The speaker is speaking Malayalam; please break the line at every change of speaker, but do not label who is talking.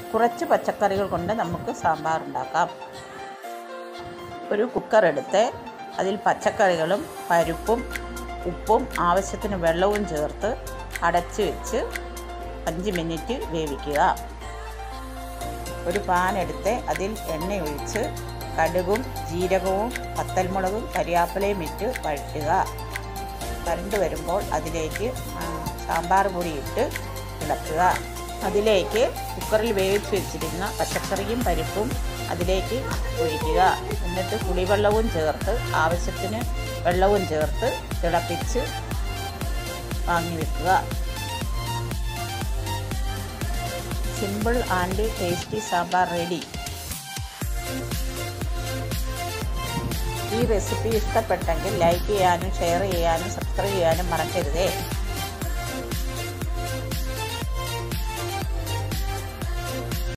കുറച്ച് പച്ചക്കറികൾ കൊണ്ട് നമുക്ക് സാമ്പാർ ഉണ്ടാക്കാം ഒരു കുക്കർ എടുത്ത് അതിൽ പച്ചക്കറികളും പരിപ്പും ഉപ്പും ആവശ്യത്തിന് വെള്ളവും ചേർത്ത് അടച്ച് വെച്ച് അഞ്ച് മിനിറ്റ് വേവിക്കുക ഒരു പാൻ എടുത്ത് അതിൽ എണ്ണ ഒഴിച്ച് കടുകും ജീരകവും പത്തൽമുളകും കരിയാപ്പിലയും ഇട്ട് വഴറ്റുക കരണ്ട് വരുമ്പോൾ അതിലേക്ക് ആ, സാമ്പാർ പൊടി ഇട്ട് ഇളക്കുക അതിലേക്ക് കുക്കറിൽ വേവിച്ച് വെച്ചിരുന്ന പച്ചക്കറിയും പരിപ്പും അതിലേക്ക് ഒഴിക്കുക എന്നിട്ട് പുളിവെള്ളവും ചേർത്ത് ആവശ്യത്തിന് വെള്ളവും ചേർത്ത് തിളപ്പിച്ച് വാങ്ങി വെക്കുക simple and tasty sambar ready ഈ റെസിപ്പി ഇഷ്ടപ്പെട്ടെങ്കിൽ ലൈക്ക് ചെയ്യാനും ഷെയർ ചെയ്യാനും സബ്സ്ക്രൈബ് ചെയ്യാനും മറക്കരുതേ